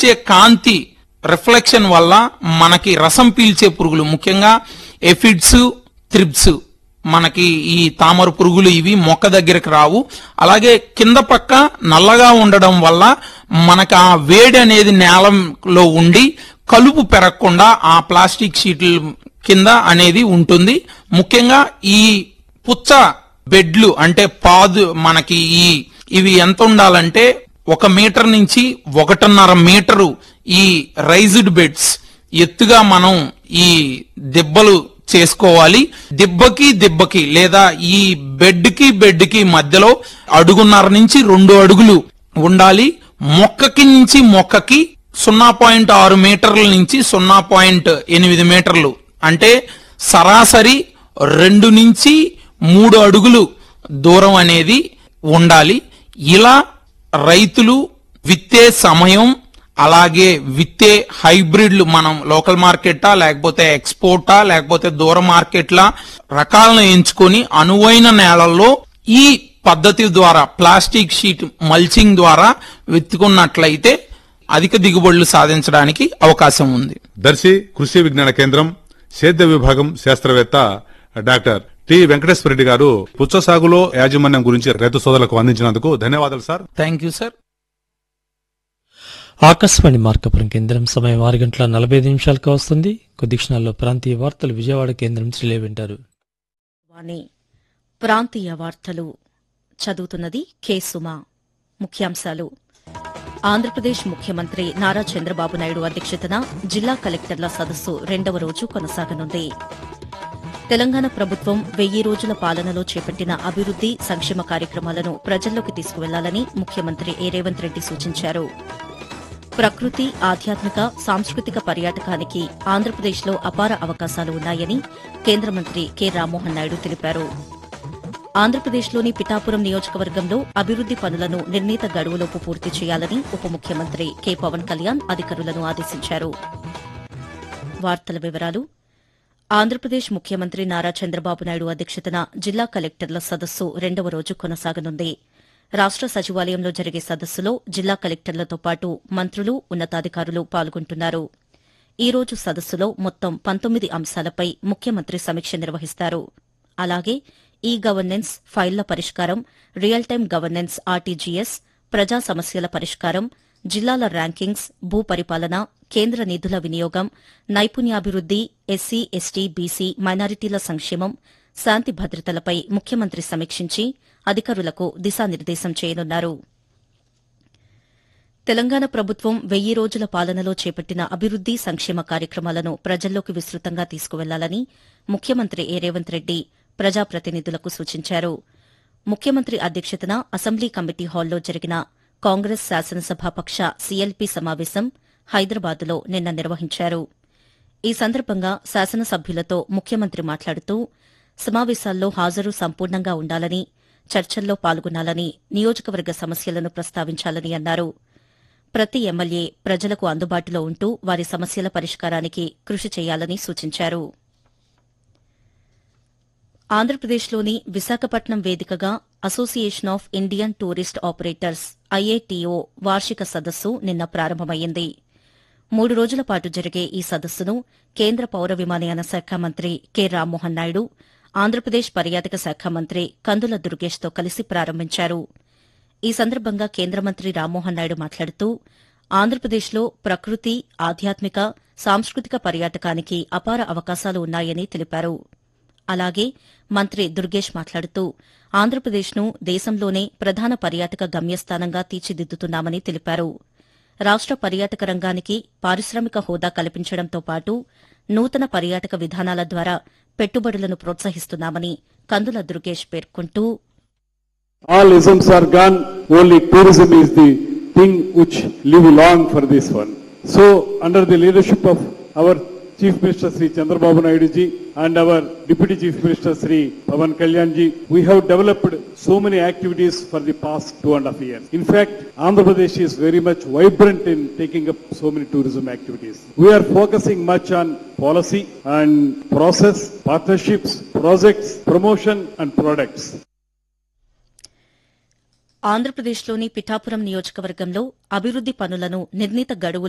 వచ్చే కాంతి రిఫ్లెక్షన్ వల్ల మనకి రసం పీల్చే పురుగులు ముఖ్యంగా ఎఫిడ్స్ త్రిప్స్ మనకి ఈ తామర పురుగులు ఇవి మొక్క దగ్గరికి రావు అలాగే కింద పక్క నల్లగా ఉండడం వల్ల మనకు ఆ వేడి అనేది నేలలో ఉండి కలుపు పెరగకుండా ఆ ప్లాస్టిక్ షీట్ల కింద అనేది ఉంటుంది ముఖ్యంగా ఈ పుచ్చ బెడ్లు అంటే పాదు మనకి ఈ ఇవి ఎంత ఉండాలంటే ఒక మీటర్ నుంచి ఒకటిన్నర మీటరు ఈ రైజ్డ్ బెడ్స్ ఎత్తుగా మనం ఈ దిబ్బలు చేసుకోవాలి దిబ్బకి దిబ్బకి లేదా ఈ బెడ్ కి బెడ్ కి మధ్యలో అడుగున్నర నుంచి రెండు అడుగులు ఉండాలి మొక్కకి నుంచి మొక్కకి సున్నా పాయింట్ ఆరు మీటర్ల నుంచి సున్నా పాయింట్ ఎనిమిది మీటర్లు అంటే సరాసరి రెండు నుంచి మూడు అడుగులు దూరం అనేది ఉండాలి ఇలా రైతులు విత్తే సమయం అలాగే విత్తే హైబ్రిడ్లు మనం లోకల్ మార్కెటా లేకపోతే ఎక్స్పోర్టా లేకపోతే దూర మార్కెట్లా రకాలను ఎంచుకొని అనువైన నేలల్లో ఈ పద్ధతి ద్వారా ప్లాస్టిక్ షీట్ మల్చింగ్ ద్వారా విత్తుకున్నట్లయితే అధిక దిగుబడులు సాధించడానికి అవకాశం ఉంది దర్శి కృషి విజ్ఞాన కేంద్రం సేద్య విభాగం శాస్త్రవేత్త డాక్టర్ టి వెంకటేశ్వర రెడ్డి గారు పుచ్చ సాగులో యాజమాన్యం గురించి రైతు సోదరులకు అందించినందుకు ధన్యవాదాలు sir thank you sir Akashvani Markapuram కేంద్రం సమయం ఆరు గంటల నలభై ఐదు నిమిషాలకు వస్తుంది కొద్ది క్షణాల్లో ప్రాంతీయ వార్తలు విజయవాడ కేంద్రం నుంచి లే వింటారు వాణి ప్రాంతీయ వార్తలు చదువుతున్నది కె సుమా ముఖ్యాంశాలు ఆంధ్రప్రదేశ్ ముఖ్యమంత్రి నారా చంద్రబాబు నాయుడు అధ్యక్షతన జిల్లా కలెక్టర్ల సదస్సు రెండవ రోజు కొనసాగనుంది తెలంగాణ ప్రభుత్వం వెయ్యి రోజుల పాలనలో చేపట్టిన అభివృద్ది సంక్షేమ కార్యక్రమాలను ప్రజల్లోకి తీసుకువెళ్లాలని ముఖ్యమంత్రి ఏ రేవంత్ రెడ్డి సూచించారు ప్రకృతి ఆధ్యాత్మిక సాంస్కృతిక పర్యాటకానికి ఆంధ్రప్రదేశ్లో అపార అవకాశాలు ఉన్నాయని కేంద్ర మంత్రి కె రామ్మోహన్ నాయుడు తెలిపారు ఆంధ్రప్రదేశ్లోని పిఠాపురం నియోజకవర్గంలో అభివృద్ది పనులను నిర్ణీత గడువులోపు పూర్తి చేయాలని ఉప ముఖ్యమంత్రి కె పవన్ కళ్యాణ్ అధికారులను ఆదేశించారు వార్తల వివరాలు ఆంధ్రప్రదేశ్ ముఖ్యమంత్రి నారా చంద్రబాబు నాయుడు అధ్యక్షతన జిల్లా కలెక్టర్ల సదస్సు రెండవ రోజు కొనసాగనుంది రాష్ట సచివాలయంలో జరిగే సదస్సులో జిల్లా కలెక్టర్లతో పాటు మంత్రులు ఉన్నతాధికారులు పాల్గొంటున్నారు ఈ రోజు సదస్సులో మొత్తం పంతొమ్మిది అంశాలపై ముఖ్యమంత్రి సమీక్ష నిర్వహిస్తారు అలాగే ఈ గవర్నెన్స్ ఫైళ్ల పరిష్కారం రియల్ టైం గవర్నెన్స్ ఆర్టీజీఎస్ ప్రజా సమస్యల పరిష్కారం జిల్లాల ర్యాంకింగ్స్ భూ పరిపాలన కేంద్ర నిధుల వినియోగం నైపుణ్యాభివృద్ది ఎస్సీ ఎస్టీ బీసీ మైనారిటీల సంక్షేమం శాంతి భద్రతలపై ముఖ్యమంత్రి సమీక్షించి అధికారులకు దిశానిర్దేశం చేయనున్నారు తెలంగాణ ప్రభుత్వం వెయ్యి రోజుల పాలనలో చేపట్టిన అభివృద్ది సంక్షేమ కార్యక్రమాలను ప్రజల్లోకి విస్తృతంగా తీసుకువెళ్లాలని ముఖ్యమంత్రి ఏ రేవంత్ రెడ్డి ప్రజాప్రతినిధులకు సూచించారు ముఖ్యమంత్రి అధ్యక్షతన అసెంబ్లీ కమిటీ హాల్లో జరిగిన కాంగ్రెస్ శాసనసభాపక్ష సీఎల్పీ సమావేశం హైదరాబాద్లో నిన్న నిర్వహించారు ఈ సందర్భంగా శాసనసభ్యులతో ముఖ్యమంత్రి మాట్లాడుతూ సమావేశాల్లో హాజరు సంపూర్ణంగా ఉండాలని చర్చల్లో పాల్గొనాలని నియోజకవర్గ సమస్యలను ప్రస్తావించాలని అన్నారు ప్రతి ఎమ్మెల్యే ప్రజలకు అందుబాటులో ఉంటూ వారి సమస్యల పరిష్కారానికి కృషి చేయాలని సూచించారు ఆంధ్రప్రదేశ్లోని విశాఖపట్నం వేదికగా Association of Indian Tourist Operators IATO వార్షిక సదస్సు నిన్న ప్రారంభమైంది మూడు రోజుల పాటు జరిగే ఈ సదస్సును కేంద్ర పౌర విమానయాన శాఖ మంత్రి కె రామ్మోహన్ నాయుడు ఆంధ్రప్రదేశ్ పర్యాటక శాఖ మంత్రి కందుల దుర్గేష్తో కలిసి ప్రారంభించారు ఈ సందర్భంగా కేంద్ర మంత్రి రామ్మోహన్ నాయుడు మాట్లాడుతూ ఆంధ్రప్రదేశ్లో ప్రకృతి ఆధ్యాత్మిక సాంస్కృతిక పర్యాటకానికి అపార అవకాశాలు ఉన్నాయని తెలిపారు అలాగే మంత్రి దుర్గేష్ మాట్లాడుతూ ఆంధ్రప్రదేశ్ను దేశంలోనే ప్రధాన పర్యాటక గమ్యస్థానంగా తీర్చిదిద్దుతున్నామని తెలిపారు రాష్ట పర్యాటక రంగానికి పారిశ్రామిక హోదా కల్పించడంతో పాటు నూతన పర్యాటక విధానాల ద్వారా పెట్టుబడులను ప్రోత్సహిస్తున్నామని కందుల దుర్గేష్ పేర్కొంటూ All isms are gone, only tourism is the thing which live long for this one. So, under the leadership of our Chief Minister Sri Chandrababu Naidu ji and our Deputy Chief Minister Sri Pavan Kalyan ji, we have developed so many activities for the past two and a half years. In fact, Andhra Pradesh is very much vibrant in taking up so many tourism activities. We are focusing much on policy and process, partnerships, projects, promotion and products. ఆంధ్రప్రదేశ్లోని పిఠాపురం నియోజకవర్గంలో అభివృద్ది పనులను నిర్ణీత గడువు